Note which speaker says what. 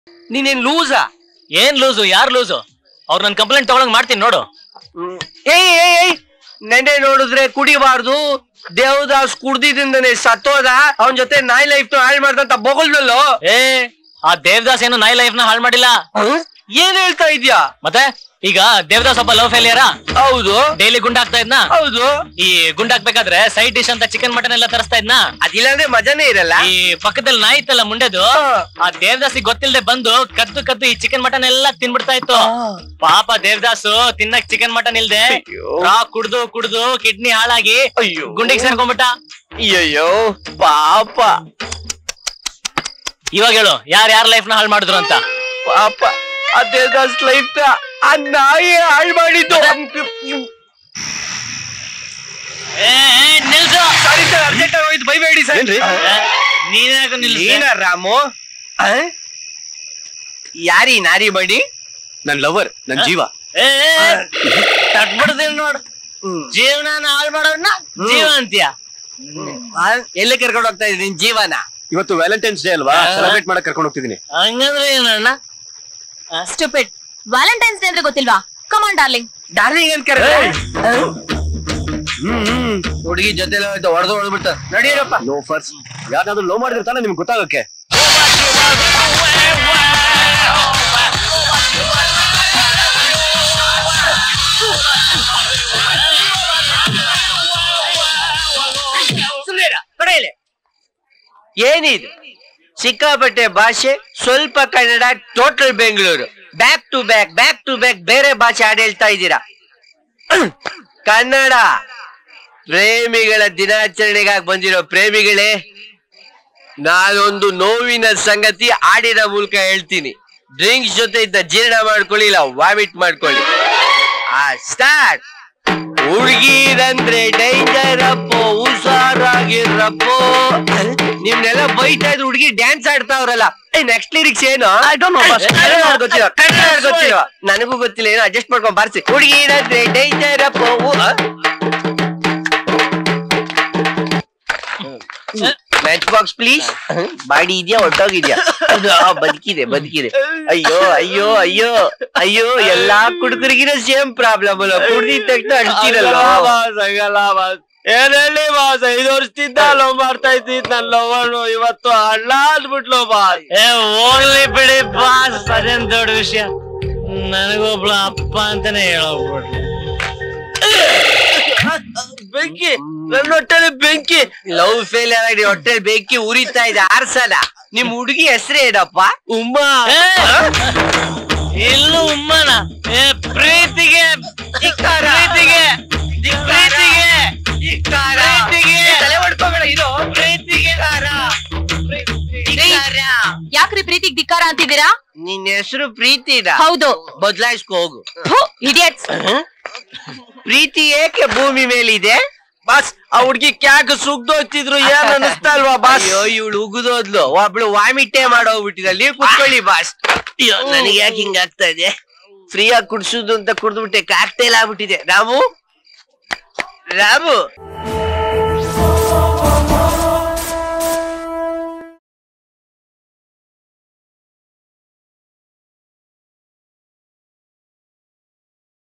Speaker 1: ನೀನೇನ್ ಲೂಸಾ
Speaker 2: ಏನ್ ಲೂಸು ಯಾರ್ ಲೂಸು ಅವ್ರು ನನ್ ಕಂಪ್ಲೇಂಟ್ ತಗೊಳಂಗ್ ಮಾಡ್ತೀನಿ ನೋಡು
Speaker 1: ಏಯ್ ಏಯ್ ಏಯ್ ನೆನ್ನೆ ನೋಡಿದ್ರೆ ಕುಡಿಬಾರ್ದು ದೇವದಾಸ್ ಕುಡ್ದಿದಿಂದನೇ ಸತ್ತೋದ ಅವನ್ ಜೊತೆ ನಾಯಿ ಲೈಫ್ ಹಾಳು ಮಾಡ್ದಂತ ಬೊಗಲ್ದಲ್ಲೋ
Speaker 2: ಏ ಆ ದೇವದಾಸ್ ಏನು ನಾಯಿ ಲೈಫ್ ನ ಹಾಳು ಮಾಡಿಲ್ಲ
Speaker 1: ಏನ್ ಹೇಳ್ತಾ ಇದ್ಯಾ
Speaker 2: ಮತ್ತೆ ಈಗ ದೇವದಾಸ್ ಒಬ್ಬ ಲವ್ ಫೇಲಿಯರಾ
Speaker 1: ಹೌದು
Speaker 2: ಡೈಲಿ ಗುಂಡಾಕ್ತಾ ಇದ್ನ
Speaker 1: ಹೌದು
Speaker 2: ಈ ಗುಂಡಾಕ್ಬೇಕಾದ್ರೆ ಸೈಡ್ ಡಿಶ್ ಅಂತ ಚಿಕನ್ ಮಟನ್ ಎಲ್ಲ ತರಿಸ್ತಾ ಇದ್ನ
Speaker 1: ಅದಿಲ್ಲಾಂದ್ರೆ ಮಜಾನೇ ಇರಲ್ಲ
Speaker 2: ಈ ಪಕ್ಕದಲ್ಲಿ ನಾಯಿ ಇತ್ತಲ್ಲ ಮುಂಡೆದು ಆ ದೇವದಾಸಿಗೆ ಗೊತ್ತಿಲ್ಲದೆ ಬಂದು ಕದ್ದು ಕದ್ದು ಈ ಚಿಕನ್ ಮಟನ್ ಎಲ್ಲ ತಿನ್ಬಿಡ್ತಾ ಇತ್ತು ಪಾಪ ದೇವದಾಸು ತಿನ್ನಕ್ ಚಿಕನ್ ಮಟನ್ ಇಲ್ದೆ
Speaker 1: ಅಯ್ಯೋ.
Speaker 2: ರಾ ಕುಡ್ದು ಕುಡ್ದು ಕಿಡ್ನಿ ಹಾಳಾಗಿ
Speaker 1: ಅಯ್ಯೋ
Speaker 2: ಗುಂಡಿಗೆ ಸೇರ್ಕೊಂಡ್ಬಿಟ್ಟ
Speaker 1: ಅಯ್ಯೋ ಪಾಪ
Speaker 2: ಇವಾಗ ಹೇಳು ಯಾರ್ ಯಾರ ಲೈಫ್ ನ ಹಾಳು ಮಾಡಿದ್ರು ಅಂತ
Speaker 1: ಪಾಪ ಆ ದೇವದಾಸ್ ಲೈಫ್ ಆ ನಾಯಿ ಹಾಳು ಮಾಡಿದ್ದು
Speaker 2: ನಿಲ್ಸು
Speaker 1: ಸಾರಿ ಸರ್ ಅರ್ಜೆಂಟ್ ಆಗೋಯ್ತು ಬೈಬೇಡಿ ಸರ್
Speaker 3: ಏನ್ರಿ?
Speaker 2: ನೀನ್ಯಾಕ ನಿಲ್ಸು
Speaker 1: ಏನ ರಾಮು ಆ? ಯಾರಿ ನಾರಿ ಬಡಿ
Speaker 3: ನನ್ ಲವರ್ ನನ್ ಜೀವ
Speaker 2: ತಟ್ಬಿಡ್ತೀನಿ ನೋಡು ಜೀವನ ಹಾಳು ಮಾಡೋರ್ನ ಜೀವ ಅಂತೀಯ
Speaker 1: ಎಲ್ಲಿ ಕರ್ಕೊಂಡು ಹೋಗ್ತಾ ಇದ್ದೀನಿ ನಿನ್ ಜೀವನ
Speaker 3: ಇವತ್ತು ವ್ಯಾಲೆಂಟೈನ್ಸ್ ಡೇ ಅಲ್ವಾ ಸೆಲೆಬ್ರೇಟ್ ಮಾಡಕ್ ಕರ್ಕೊಂಡು ಹೋಗ್ತಿದೀನಿ
Speaker 2: ಹಂಗಂದ್ರೆ ಏನಣ್ಣ
Speaker 4: ಸ್ಟುಪಿಡ್ ವ್ಯಾಲೆಂಟೈನ್ಸ್ ಡೇ ಅಂದ್ರೆ ಗೊತ್ತಿಲ್ವಾ ಕಮಾನ್ ಡಾರ್ಲಿಂಗ್
Speaker 1: ಡಾರ್ಲಿಂಗ್ ಅಂತ ಕರೆ ಹುಡುಗಿ ಜೊತೆ ಹೊಡೆದು ಹೊಡೆದ್ಬಿಡ್ತ ನಡೀರಪ್ಪ
Speaker 3: ನೋ ಫರ್ಸ್ ಯಾರಾದ್ರೂ ಲವ್ ಮಾಡಿದ್ರೆ ತಾನೇ ನಿಮ್ಗೆ ಗೊತ್ತಾಗಕ್ಕೆ
Speaker 1: ಸುಮ್ಮನೆ ಕಡೆಯಲ್ಲಿ ಏನಿದು ಸಿಕ್ಕಾಪಟ್ಟೆ ಭಾಷೆ ಸ್ವಲ್ಪ Kannada total Bengaluru back to back back to back ಬೇರೆ ಭಾಷೆ ಹಾಡು ಹೇಳ್ತಾ ಇದ್ದೀರಾ ಕನ್ನಡ ಪ್ರೇಮಿಗಳ ದಿನಾಚರಣೆಗಾಗಿ ಬಂದಿರೋ ಪ್ರೇಮಿಗಳೇ ನಾನೊಂದು ನೋವಿನ ಸಂಗತಿ ಹಾಡಿನ ಮೂಲಕ ಹೇಳ್ತೀನಿ ಡ್ರಿಂಕ್ಸ್ ಜೊತೆ ಇದ್ದ ಜೀರ್ಣ ಮಾಡ್ಕೊಳ್ಳಿ ಇಲ್ಲ ವಾಮಿಟ್ ಮಾಡ್ಕೊಳ್ಳಿ ಆ ಸ್ಟಾರ್ಟ್ ಹುಡುಗಿರಂದ್ರೆ ಡೇಂಜರ್ ಅಪ್ಪೋ ಹುಷಾರಾಗಿರಪ್ಪೋ ನಿಮ್ನೆಲ್ಲ ಬೈತಾ ಇದ್ರು ಹುಡುಗಿ ಡ್ಯಾನ್ಸ್ ಆಡ್ತಾವ್ರಲ್ಲ ನೆಕ್ಸ್ಟ್ ಲಿರಿಕ್ಸ್ ಏನು ಗೊತ್ತಿಲ್ಲ ಕನ್ನಡ ಗೊತ್ತಿಲ್ಲ ನನಗೂ ಗೊತ್ತಿಲ್ಲ ಏನೋ ಅಡ್ಜಸ್ಟ್ ಮಾಡ್ಕೊಂಡ್ ಬಾರ್ಸಿ ಹುಡುಗಿರಂದ್ರೆ ಡೇಂಜರ್ ಅಪ್ಪೋ ಮ್ಯಾಚ್ ಬಾಕ್ಸ್ ಪ್ಲೀಸ್ ಬಾಡಿ ಇದೆಯಾ ಹೊಟ್ಟೋಗಿದ್ಯಾ ಬದುಕಿದೆ ಬದುಕಿದೆ ಅಯ್ಯೋ ಅಯ್ಯೋ ಅಯ್ಯೋ ಅಯ್ಯೋ ಎಲ್ಲಾ ಕುಡುಕರಿಗಿರೋ ಸೇಮ್ ಪ್ರಾಬ್ಲಮ್ ಅಲ್ಲ ಕುಡ್ದಿದ ತಕ್ಷಣ ಅಳ್ತಿರಲ್ಲ
Speaker 5: ಏನ್ ಹೇಳಿ ಬಾಸ್ ಐದು ವರ್ಷದಿಂದ ಲವ್ ಮಾಡ್ತಾ ಇದ್ದಿದ್ ನನ್ ಲವರ್ ಇವತ್ತು ಅಣ್ಣ ಅಂದ್ಬಿಟ್ಲು ಬಾಸ್
Speaker 2: ಏ ಹೋಗ್ಲಿ ಬಿಡಿ ಬಾಸ್ ಅದೇನ್ ದೊಡ್ಡ ವಿಷಯ ನನಗೊಬ್ಳು ಅಪ್ಪ ಅಂತಾನೆ ಹೇಳೋಗ್ಬಿಟ್ಲು
Speaker 1: ಬೆಂಕಿ ನನ್ನ ಹೊಟ್ಟೆಲಿ ಬೆಂಕಿ ಲವ್ ಫೇಲ್ ಆಗಿ ಹೊಟ್ಟೆ ಬೆಂಕಿ ಉರಿತಾ ಇದೆ ಆರ್ಸಲ ನಿಮ್ ಹುಡುಗಿ ಹೆಸರೇ ಏನಪ್ಪ ಉಮ್ಮಾ
Speaker 2: ಏ, ಇಲ್ಲೂ ಉಮ್ಮನ ಏ ಪ್ರೀತಿಗೆ
Speaker 1: ಧಿಕ್ಕಾರ.
Speaker 2: ಪ್ರೀತಿಗೆ ಪ್ರೀತಿಗೆ
Speaker 1: ಧಿಕ್ಕಾರ.
Speaker 2: ಪ್ರೀತಿಗೆ
Speaker 1: ಏ, ತಲೆ ಹೊಡ್ಕೋಬೇಡ ಇದು
Speaker 2: ಪ್ರೀತಿಗೆ
Speaker 4: ಯಾಕ್ರಿ ಪ್ರೀತಿಗ್ ಧಿಕ್ಕಾರ ಅಂತಿದ್ದೀರಾ
Speaker 1: ನಿನ್ ಹೆಸರು ಪ್ರೀತಿದ
Speaker 4: ಹೌದು
Speaker 1: ಬದಲಾಯಿಸ್ಕೊ ಹೋಗು
Speaker 4: ಇಡಿಯಟ್ಸ್
Speaker 1: ಪ್ರೀತಿ ಏಕೆ ಭೂಮಿ ಮೇಲಿದೆ
Speaker 5: ಬಾಸ್ ಆ ಹುಡ್ಗಿ ಕ್ಯಾಕ್ ಸುಗ್ದೋಗ್ತಿದ್ರು ಏನ್ ಅನಿಸ್ತಾ ಇಲ್ವಾ ಬಾಸ್
Speaker 1: ಅಯ್ಯೋ ಇವಳು ಉಗಿದೋದ್ಲು ಒಬ್ಳು ವಾಮಿಟೇ ಮಾಡೋಗ್ಬಿಟ್ಟಿದ ನೀವು ಕುತ್ಕೊಳ್ಳಿ ಬಾಸ್ ಅಯ್ಯೋ ನನಗೆ ಯಾಕೆ ಹಿಂಗ ಆಗ್ತಾ ಇದೆ ಫ್ರೀಯಾಗಿ ಕುಡ್ಸುದು ಅಂತ ಕುಡ್ದ್ಬಿಟ್ಟೆ ಕಾಕ್ಟೇಲ್ ಆಗ್ಬಿಟ್ಟಿದೆ ರಾಮು ರಾಮು